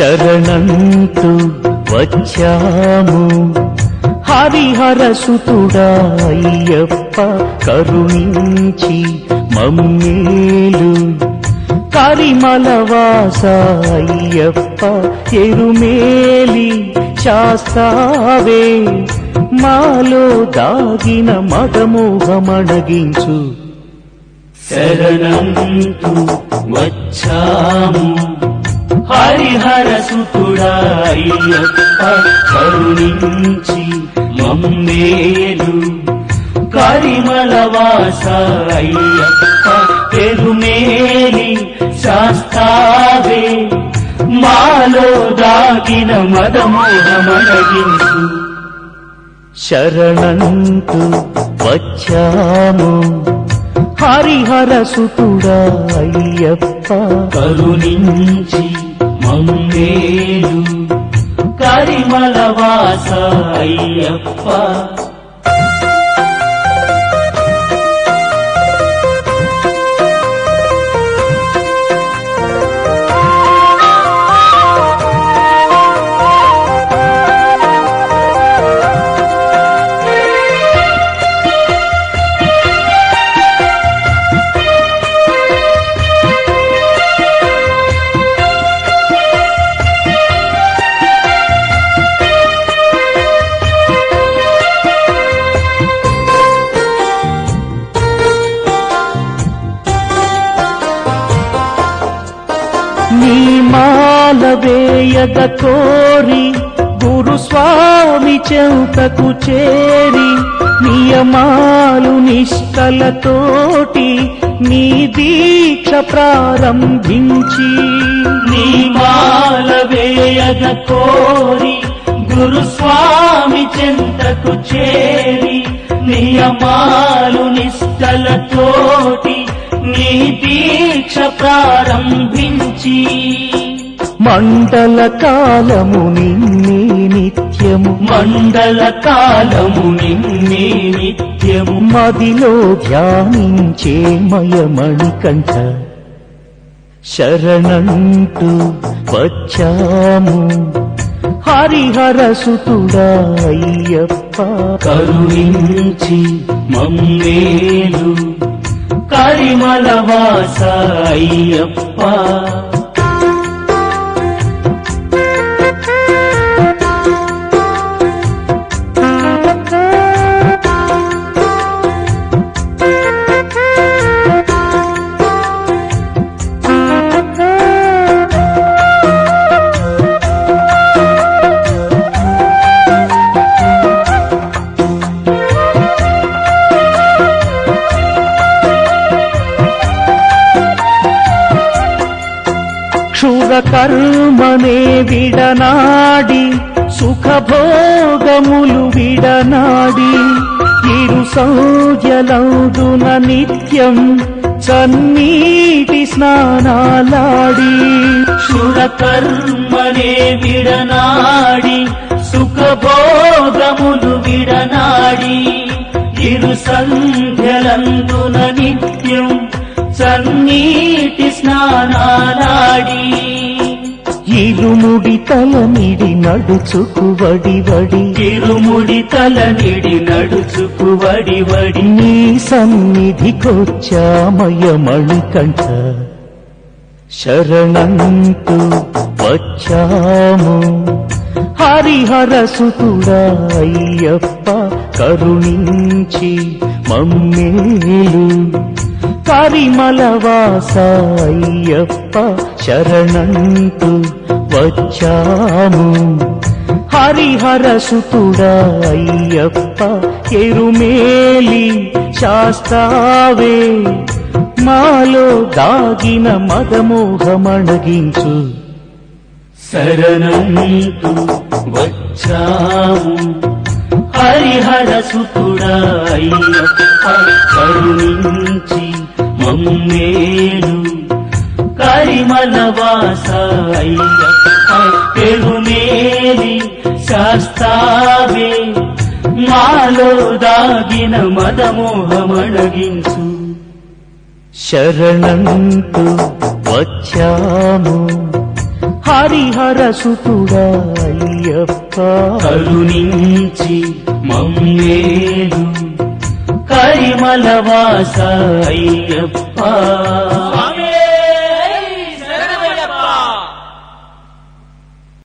శరణంటూ వచ్చాము హరిహర సుతుడా అయ్యప్ప కరుణించి మమ్మేలు కరిమల వాస అయ్యప్ప ఎరుమేలి శాస్తావే మాలో దాగిన మదమోహమణగించు శరణంతు వచ్చాము హరిహర సుతుడా అయ్యప్ప కరుణించి మమ్మేలు కరిమల వాస అయ్యప్ప పెరుమేలి శాస్తావే మాలో దాగిన మదమోహమడగించు శరణంటూ వచ్చాము హరిహర సుతుడా అయ్యప్ప కరుణించి మమ్మేలు కరిమల వాస అయ్యప్ప నీ మాల వేయద కోరి గురుస్వామి చెంతకు చేరి నియమాలు నిష్టలతోటి నీ దీక్ష ప్రారంభించి నీ మాల వేయగ కోరి గురుస్వామి చెంతకు చేరి నియమాలు నిష్టలతోటి నీ దీక్ష ప్రారంభించి మండల కాలము నిన్నే నిత్యము మండల కాలము నిన్నే నిత్యము మదిలో ధ్యానించే మయమణికంఠ శరణంటూ వచ్చాము హరిహర సుతుడా అయ్యప్ప కరుణించి మమ్మేలు కరిమల వాస అయ్యప్ప క్షుర కర్మనే విడనాడి సుఖభోగములు విడనాడి ఇరు సంధ్యలందున నిత్యం చన్నీటి స్నానాలాడి శుర కర్మనే విడనాడి సుఖభోగములు విడనాడి ఇరు సంధ్యలందున నిత్యం సన్నీటి స్నానాలాడి ఇరుముడి తలనిడి నడుచుకు వడి వడి తిరుముడి తల నిడి నడుచుకు వడి వడి నీ సన్నిధికొచ్చామయమణికంఠ శరణంటూ వచ్చాము హరిహర సుతుడా అయ్యప్ప కరుణించి మమ్మేలు కరిమల వాస అయ్యప్ప శరణంటూ వచ్చాము హరిహర సుతుడా అయ్యప్ప ఎరుమేలి శాస్తావే మాలో దాగిన మదమోహమణగించు శరణంతు వచ్చాము హరిహర సుతుడా అయ్యప్ప కరుణించి మమ్మేలు కరిమల వాస అయ్యప్ప పెరుమేలి శాస్తావే మాలో దాగిన మదమోహమణగించు శరణంటూ వచ్చాము హరిహర సుతుడా అయ్యప్ప కరుణించి మమ్మేలు కరిమల వాస అయ్యప్ప